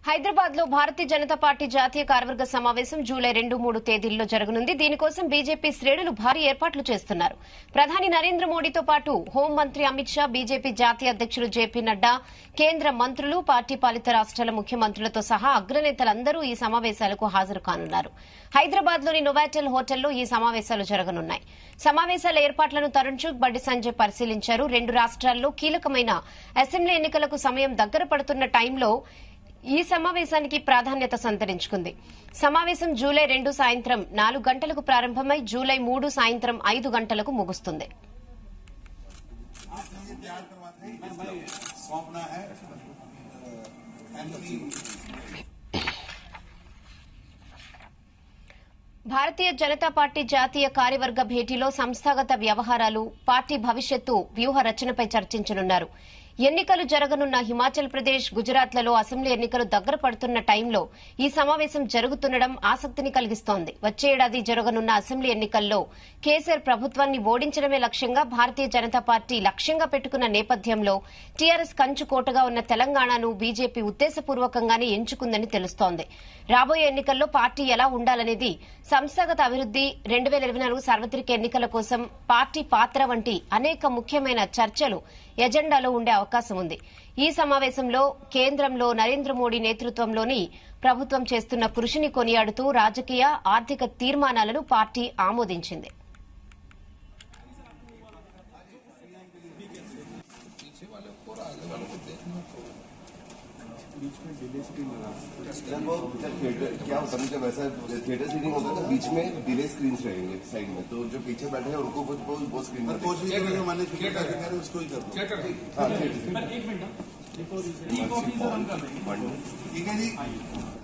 హైదరాబాద్ లో భారతీయ జనతా పార్టీ జాతీయ కార్యవర్గ సమావేశం జూలై రెండు మూడు తేదీల్లో జరగనుంది దీనికోసం బీజేపీ శ్రేణులు భారీ ఏర్పాట్లు చేస్తున్నారు ప్రధాని నరేంద్ర మోడీతో పాటు హోంమంత్రి అమిత్ షా బీజేపీ జాతీయ అధ్యకుడు జేపీ నడ్డా కేంద్ర మంత్రులు పార్టీ పాలిత రాష్ట్రాల ముఖ్యమంత్రులతో సహా అగ్రనేతలందరూ ఈ సమావేశాలకు హాజరు కానున్నారు హైదరాబాద్ లోని నొవాటెల్ హోటల్లో ఈ సమావేశాలు జరగనున్నాయి సమావేశాల ఏర్పాట్లను తరుణ్ చుగ్ బండి సంజయ్ పరిశీలించారు రెండు రాష్ట్రాల్లో కీలకమైన అసెంబ్లీ ఎన్నికలకు సమయం దగ్గర పడుతున్న టైంలో ఈ సమావేశానికి ప్రాధాన్యత సంతరించుకుంది సమావేశం జూలై రెండు సాయంత్రం నాలుగు గంటలకు ప్రారంభమై జూలై మూడు సాయంత్రం ఐదు గంటలకు ముగుస్తుంది सौंपना है एमपी భారతీయ జనతా పార్టీ జాతీయ కార్యవర్గ భేటీలో సంస్థాగత వ్యవహారాలు పార్టీ భవిష్యత్తు వ్యూహ రచనపై చర్చించనున్నారు ఎన్నికలు జరగనున్న హిమాచల్ ప్రదేశ్ గుజరాత్లలో అసెంబ్లీ ఎన్నికలు దగ్గర పడుతున్న టైంలో ఈ సమావేశం జరుగుతుండడం ఆసక్తిని కలిగిస్తోంది వచ్చే ఏడాది జరగనున్న అసెంబ్లీ ఎన్నికల్లో కేసీఆర్ ప్రభుత్వాన్ని ఓడించడమే లక్ష్యంగా భారతీయ జనతా పార్టీ లక్ష్యంగా పెట్టుకున్న నేపథ్యంలో టీఆర్ఎస్ కంచుకోటగా ఉన్న తెలంగాణను బీజేపీ ఉద్దేశపూర్వకంగానే ఎంచుకుందని తెలుస్తోంది రాబోయే ఎన్నికల్లో పార్టీ ఎలా ఉండాలనేది సంస్థాగత అభివృద్ది రెండు వేల ఇరవై నాలుగు సార్వత్రిక ఎన్నికల కోసం పార్టీ పాత్ర వంటి అనేక ముఖ్యమైన చర్చలు ఎజెండాలో ఉండే అవకాశం ఉంది ఈ సమావేశంలో కేంద్రంలో నరేంద్ర మోడీ నేతృత్వంలోని ప్రభుత్వం చేస్తున్న కృషిని కొనియాడుతూ రాజకీయ ఆర్థిక తీర్మానాలను పార్టీ ఆమోదించింది जब वो जब थिएटर क्या होता है जब ऐसा थिएटर सीटिंग होता है तो बीच में डिले स्क्रीन रहेंगे साइड में तो जो पीछे बैठे हैं उनको वो वो, वो स्क्रीन पर कोशिश करेंगे मैंने जो क्या करें उसको ही कर दो हाँ थिएटर ठीक है जी